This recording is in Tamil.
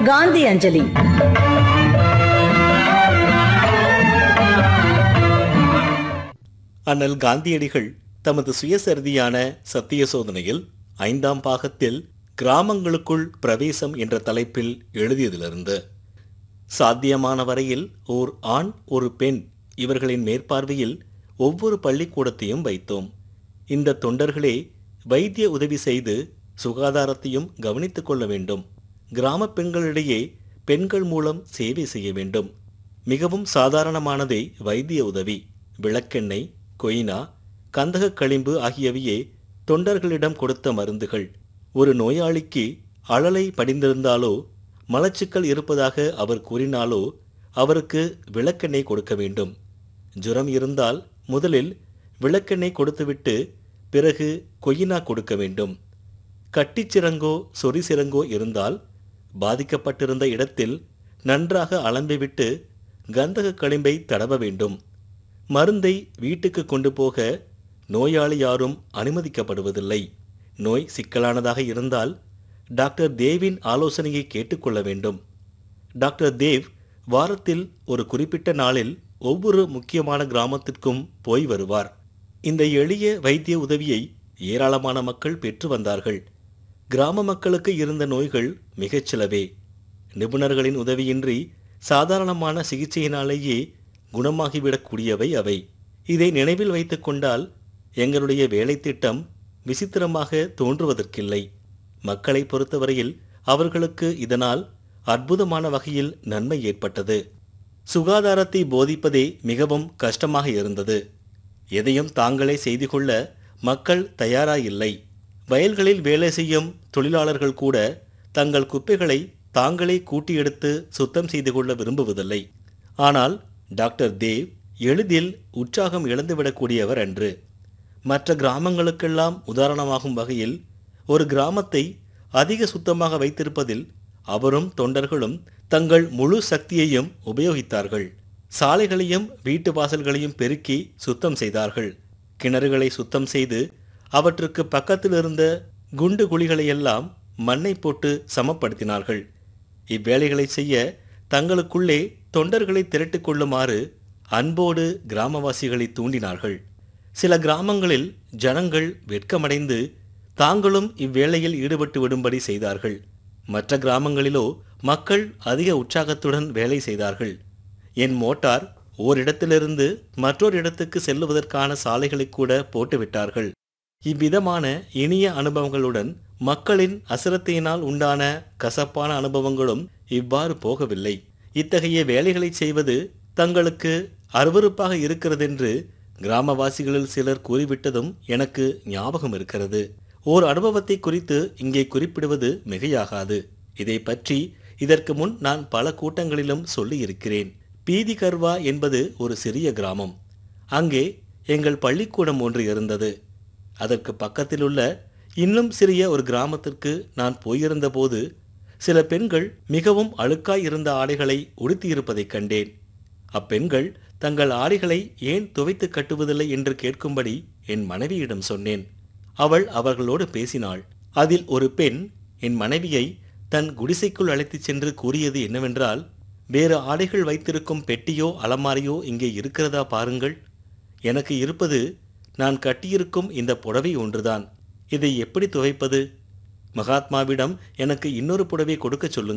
காந்தி அஞ்சலி அண்ணல் காந்தியடிகள் தமது சுயசரிதியான சத்திய சோதனையில் ஐந்தாம் பாகத்தில் கிராமங்களுக்குள் பிரவேசம் என்ற தலைப்பில் எழுதியதிலிருந்து சாத்தியமான வரையில் ஓர் ஆண் ஒரு பெண் இவர்களின் மேற்பார்வையில் ஒவ்வொரு பள்ளிக்கூடத்தையும் வைத்தோம் இந்த தொண்டர்களே வைத்திய உதவி செய்து சுகாதாரத்தையும் கவனித்துக் கொள்ள வேண்டும் கிராம பெண்களிடையே பெண்கள் மூலம் சேவை செய்ய வேண்டும் மிகவும் சாதாரணமானதே வைத்திய உதவி விளக்கெண்ணெய் கொய்னா கந்தகக் களிம்பு ஆகியவையே தொண்டர்களிடம் கொடுத்த மருந்துகள் ஒரு நோயாளிக்கு அழலை படிந்திருந்தாலோ மலச்சிக்கல் இருப்பதாக அவர் கூறினாலோ அவருக்கு விளக்கெண்ணெய் கொடுக்க வேண்டும் ஜுரம் இருந்தால் முதலில் விளக்கெண்ணெய் கொடுத்துவிட்டு பிறகு கொய்னா கொடுக்க வேண்டும் கட்டிச்சிறங்கோ சொரிசிறங்கோ இருந்தால் பாதிக்கப்பட்டிருந்த இடத்தில் நன்றாக அலம்பிவிட்டு கந்தக களிம்பை தடவ வேண்டும் மருந்தை வீட்டுக்கு கொண்டு போக நோயாளி யாரும் அனுமதிக்கப்படுவதில்லை நோய் சிக்கலானதாக இருந்தால் டாக்டர் தேவின் ஆலோசனையை கேட்டுக்கொள்ள வேண்டும் டாக்டர் தேவ் வாரத்தில் ஒரு குறிப்பிட்ட நாளில் ஒவ்வொரு முக்கியமான கிராமத்திற்கும் போய் வருவார் இந்த எளிய வைத்திய உதவியை ஏராளமான மக்கள் பெற்று வந்தார்கள் கிராம மக்களுக்கு இருந்த நோய்கள் மிகச் சிலவே நிபுணர்களின் உதவியின்றி சாதாரணமான சிகிச்சையினாலேயே குணமாகிவிடக்கூடியவை அவை இதை நினைவில் வைத்துக் கொண்டால் எங்களுடைய வேலை திட்டம் விசித்திரமாக தோன்றுவதற்கில்லை மக்களை பொறுத்தவரையில் அவர்களுக்கு இதனால் அற்புதமான வகையில் நன்மை ஏற்பட்டது சுகாதாரத்தை போதிப்பதே மிகவும் கஷ்டமாக இருந்தது எதையும் தாங்களே செய்து கொள்ள மக்கள் தயாராயில்லை வயல்களில் வேலை செய்யும் தொழிலாளர்கள் கூட தங்கள் குப்பைகளை தாங்களே கூட்டி எடுத்து சுத்தம் செய்து கொள்ள விரும்புவதில்லை ஆனால் டாக்டர் தேவ் எளிதில் உற்சாகம் இழந்துவிடக்கூடியவர் அன்று மற்ற கிராமங்களுக்கெல்லாம் உதாரணமாகும் வகையில் ஒரு கிராமத்தை அதிக சுத்தமாக வைத்திருப்பதில் அவரும் தொண்டர்களும் தங்கள் முழு சக்தியையும் உபயோகித்தார்கள் சாலைகளையும் வீட்டு வாசல்களையும் பெருக்கி சுத்தம் செய்தார்கள் கிணறுகளை சுத்தம் செய்து அவற்றுக்கு பக்கத்தில் இருந்த குண்டு குழிகளையெல்லாம் மண்ணை போட்டு சமப்படுத்தினார்கள் இவ்வேலைகளை செய்ய தங்களுக்குள்ளே தொண்டர்களை திரட்டிக் கொள்ளுமாறு அன்போடு கிராமவாசிகளை தூண்டினார்கள் சில கிராமங்களில் ஜனங்கள் வெட்கமடைந்து தாங்களும் இவ்வேளையில் ஈடுபட்டு விடும்படி செய்தார்கள் மற்ற கிராமங்களிலோ மக்கள் அதிக உற்சாகத்துடன் வேலை செய்தார்கள் என் மோட்டார் ஓரிடத்திலிருந்து மற்றொரு இடத்துக்கு செல்லுவதற்கான சாலைகளை கூட போட்டுவிட்டார்கள் இவ்விதமான இனிய அனுபவங்களுடன் மக்களின் அசிரத்தையினால் உண்டான கசப்பான அனுபவங்களும் இவ்வாறு போகவில்லை இத்தகைய வேலைகளை செய்வது தங்களுக்கு அருவருப்பாக இருக்கிறதென்று கிராமவாசிகளில் சிலர் கூறிவிட்டதும் எனக்கு ஞாபகம் இருக்கிறது ஓர் அனுபவத்தை குறித்து இங்கே குறிப்பிடுவது மிகையாகாது இதை பற்றி இதற்கு முன் நான் பல கூட்டங்களிலும் சொல்லியிருக்கிறேன் பீதி கர்வா என்பது ஒரு சிறிய கிராமம் அங்கே எங்கள் பள்ளிக்கூடம் ஒன்று இருந்தது அதற்கு பக்கத்திலுள்ள இன்னும் சிறிய ஒரு கிராமத்திற்கு நான் போயிருந்தபோது சில பெண்கள் மிகவும் அழுக்காய் இருந்த ஆடைகளை உடுத்தியிருப்பதைக் கண்டேன் அப்பெண்கள் தங்கள் ஆடைகளை ஏன் துவைத்து கட்டுவதில்லை என்று கேட்கும்படி என் மனைவியிடம் சொன்னேன் அவள் அவர்களோடு பேசினாள் அதில் ஒரு பெண் என் மனைவியை தன் குடிசைக்குள் அழைத்துச் சென்று கூறியது என்னவென்றால் வேறு ஆடைகள் வைத்திருக்கும் பெட்டியோ அலமாரியோ இங்கே இருக்கிறதா பாருங்கள் எனக்கு இருப்பது நான் கட்டியிருக்கும் இந்த புடவை ஒன்றுதான் இதை எப்படி துவைப்பது மகாத்மாவிடம் எனக்கு இன்னொரு புடவை கொடுக்கச் சொல்லுங்கள்